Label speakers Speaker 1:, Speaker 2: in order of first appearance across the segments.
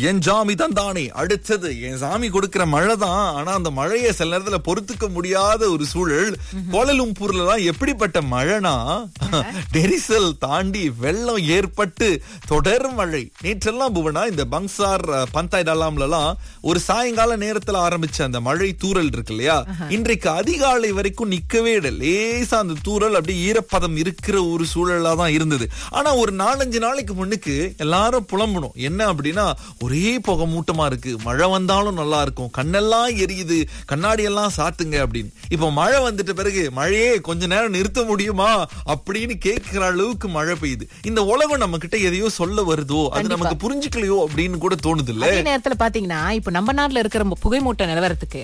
Speaker 1: என் ஜாமி தான் தானே அடுத்தது என் சாமி கொடுக்கிற மழை தான் ஆனா அந்த மழையை சில நேரத்துல பொறுத்துக்க முடியாத ஒரு சூழல் கோலலும்பூர்ல தான் எப்படிப்பட்ட மழைனா டெரிசல் தாண்டி வெள்ளம் ஏற்பட்டு தொடர் மழை நேற்றெல்லாம் புவனா இந்த பங்சார் அஹ், பந்தாய் டலாம்லாம் ஒரு சாயங்கால நேரத்துல ஆரம்பிச்ச அந்த மழை தூறல் இருக்கு இல்லையா இன்றைக்கு அதிகாலை வரைக்கும் நிக்கவே இல்லை லேசா அந்த தூறல் அப்படியே ஈரப்பதம் இருக்கிற ஒரு சூழலா தான் இருந்தது ஆனா ஒரு நாலஞ்சு நாளைக்கு முன்னுக்கு எல்லாரும் புலம்பணும் என்ன அப்படின்னா ஒரே புகை மூட்டமா இருக்கு மழை வந்தாலும் நல்லா இருக்கும் கண்ணெல்லாம் எரியுது கண்ணாடி எல்லாம் சாத்துங்க அப்படின்னு இப்போ மழை வந்துட்ட பிறகு மழையே கொஞ்ச நேரம் நிறுத்த முடியுமா அப்படின்னு கேட்கிற அளவுக்கு மழை பெய்யுது இந்த உலகம் நம்ம கிட்ட எதையோ சொல்ல வருதோ அது நமக்கு புரிஞ்சுக்கலையோ அப்படின்னு கூட தோணுது இல்ல
Speaker 2: அதே நேரத்துல பாத்தீங்கன்னா இப்ப நம்ம நாட்டுல இருக்கிற மு- புகைமூட்ட நிலவரத்துக்கு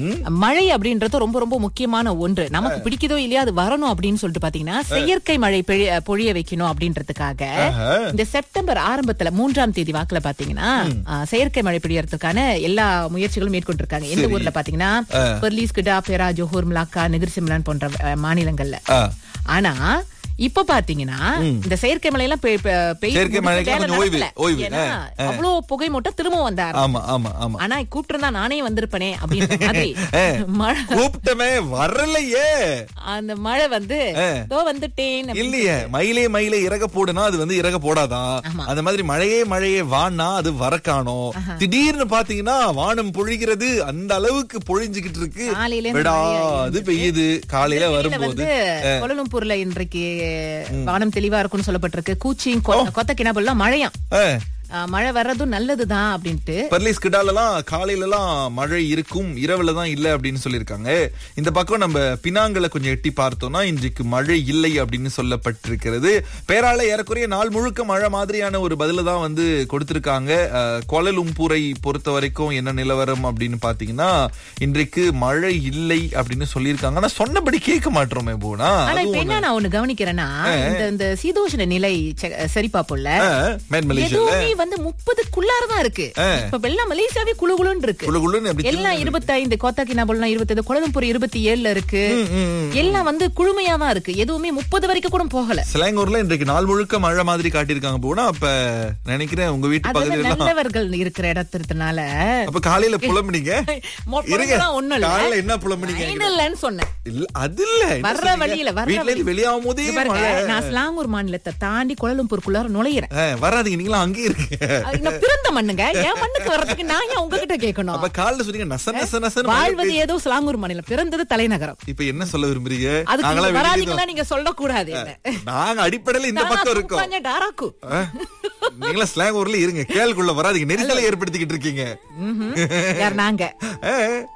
Speaker 2: மழை அப்படின்றது ரொம்ப ரொம்ப முக்கியமான ஒன்று நமக்கு பிடிக்குதோ இல்லையா அது வரணும் அப்படின்னு சொல்லிட்டு பாத்தீங்கன்னா செயற்கை மழை பெய்ய- பொழிய வைக்கணும் அப்படின்றதுக்காக இந்த செப்டம்பர் ஆரம்பத்துல மூன்றாம் தேதி வாக்குல பாத்தீங்கன்னா ஆ, செயற்கை மழை பெய்யறதுக்கான எல்லா முயற்சிகளும் மேற்கொண்டிருக்காங்க எந்த ஊர்ல பாத்தீங்கன்னா பெர்லீஸ் கிடா பெரா ஜோஹூர் மிலாக்கா நிகர் சிம்லான் போன்ற அஹ், மாநிலங்கள்ல
Speaker 1: ஆ.
Speaker 2: ஆனா இப்ப பாத்தீங்கன்னா இந்த செயற்கை மழை எல்லாம் பெய்- பெய்- பெய்து
Speaker 1: செயற்கை
Speaker 2: முடிக்க
Speaker 1: மழைக்கு
Speaker 2: வேலை
Speaker 1: கொஞ்சம் ஓய்வு,
Speaker 2: நடக்கல.
Speaker 1: ஓய்வு.
Speaker 2: ஏன்னா,
Speaker 1: ஆ,
Speaker 2: அவ்வளவு புகை மூட்டம் திரும்ப வந்தாரு
Speaker 1: ஆமா ஆமா ஆமா
Speaker 2: ஆனா கூப்பிட்டு நானே வந்திருப்பனே அப்படின்ற மாதிரி மழை
Speaker 1: கூப்பிட்டமே வரலையே
Speaker 2: அந்த மழை வந்து தோ வந்துட்டேன் அப்படி-
Speaker 1: இல்லையே மயிலே மயிலே இறக போடுனா அது வந்து இறக போடாதான் அந்த மாதிரி மழையே மழையே வானா அது வர காணோம் திடீர்னு பாத்தீங்கன்னா வானம் பொழிகிறது அந்த அளவுக்கு பொழிஞ்சுகிட்டு இருக்கு
Speaker 2: காலையில இருந்து
Speaker 1: விடாது பெய்யுது காலையில
Speaker 2: வெளியில
Speaker 1: வரும்போது
Speaker 2: வந்து கோலலம்பூர்ல இன்றைக்கு வானம் தெளிவா இருக்கும்னு சொல்லப்பட்டிருக்கு கூச்சியும் கொத்த கிணபெல்லாம் மழையாம்
Speaker 1: அஹ்,
Speaker 2: ஆ, மழை வர்றதும் நல்லதுதான் அப்படின்ட்டு
Speaker 1: பர்லிஸ் கிடாலலாம் காலையில எல்லாம் மழை இருக்கும் இரவுல தான் இல்ல அப்படின்னு சொல்லியிருக்காங்க இந்த பக்கம் நம்ம பினாங்கல கொஞ்சம் எட்டி பார்த்தோம்னா இன்றைக்கு மழை இல்லை அப்படின்னு சொல்லப்பட்டிருக்கிறது பேரால ஏறக்குறைய நாள் முழுக்க மழை மாதிரியான ஒரு பதில தான் வந்து கொடுத்திருக்காங்க அஹ், கோலலும்பூரை பொறுத்த வரைக்கும் என்ன நிலவரம் அப்படின்னு பாத்தீங்கன்னா இன்றைக்கு மழை இல்லை அப்படின்னு சொல்லியிருக்காங்க ஆனா சொன்னபடி கேட்க மாட்டோமே போனா
Speaker 2: ஆனா இப்ப
Speaker 1: அதுவும்
Speaker 2: என்ன நான் ஒண்ணு கவனிக்கிறேன்னா இந்த இந்த சீதோஷண நிலை செ- சரி பாப்போம்ல
Speaker 1: அஹ், மேன் மலேசியால
Speaker 2: எதுவுமே வந்து முப்பதுக்குள்ளாரதான் இருக்கு இப்ப எல்லாம் மலேசியாவே குழு குழுன்னு இருக்கு
Speaker 1: குளு குளுன்னு அப்படி
Speaker 2: எல்லாம் இருபத்தைந்து கோத்தாக்கினா போலாம் இருபத்தைந்து குளம்பூர் இருபத்தி ஏழுல இருக்கு எல்லாம் வந்து குழுமையா தான் இருக்கு எதுவுமே முப்பது வரைக்கும் கூட போகல
Speaker 1: சிலாங்கூர்ல இன்றைக்கு நாள் முழுக்க மழை மாதிரி காட்டியிருக்காங்க போனா அப்ப நினைக்கிறேன் உங்க வீட்டு
Speaker 2: அதாவது
Speaker 1: பகுதியில
Speaker 2: நல்லவர்கள் இருக்கிற இடத்தினால
Speaker 1: அப்ப காலையில புலம்புனீங்க இருங்க
Speaker 2: மொத்தம் ஒண்ணும் இல்ல
Speaker 1: காலையில என்ன புலம்புனீங்க
Speaker 2: ஐந்து இல்லைன்னு சொன்னேன்
Speaker 1: இல்ல அது இல்ல என்ன
Speaker 2: வர்ற
Speaker 1: சொன்னீங்க?
Speaker 2: வழியில வர்ற
Speaker 1: வீட்ல இருந்து
Speaker 2: வழி-
Speaker 1: வெளியாகும் போதே
Speaker 2: இங்க பாருங்க,
Speaker 1: மழை
Speaker 2: நான் ஸ்லாங்கூர் மாநிலத்தை தாண்டி கோலம்பூருக்குள்ளார நுழையிறேன்
Speaker 1: அஹ், வராதீங்க நீங்களும் அங்கேயே இருக்கு
Speaker 2: அது நான் பிறந்த மண்ணுங்க என் மண்ணுக்கு வர்றதுக்கு நான் ஏன் உங்ககிட்ட கேட்கணும்
Speaker 1: அப்ப காலைல சொன்னீங்க நச நச நசன்னு மழை
Speaker 2: வாழ்வது
Speaker 1: பெய்யுது.
Speaker 2: ஏதோ ஸ்லாங்கூர் மாநிலம் பிறந்தது தலைநகரம்
Speaker 1: இப்ப என்ன சொல்ல விரும்புறீங்க
Speaker 2: அதுக்கு
Speaker 1: நாங்களா
Speaker 2: நீங்க
Speaker 1: வெளியில
Speaker 2: வராதீங்களா நீங்க சொல்லக்கூடாது என்ன.
Speaker 1: நாங்க அடிப்படையில இந்த
Speaker 2: நானா
Speaker 1: பக்கம் இருக்கோம்
Speaker 2: கூப்பிட்டாங்க, டாராக்கு
Speaker 1: அஹ், நீங்களா ஸ்லாங் ஊர்ல இருங்க கேளுக்குள்ள வராதீங்க நெரிசலை ஏற்படுத்திக்கிட்டு இருக்கீங்க
Speaker 2: ம்ஹும். யார் நாங்க
Speaker 1: அஹ்,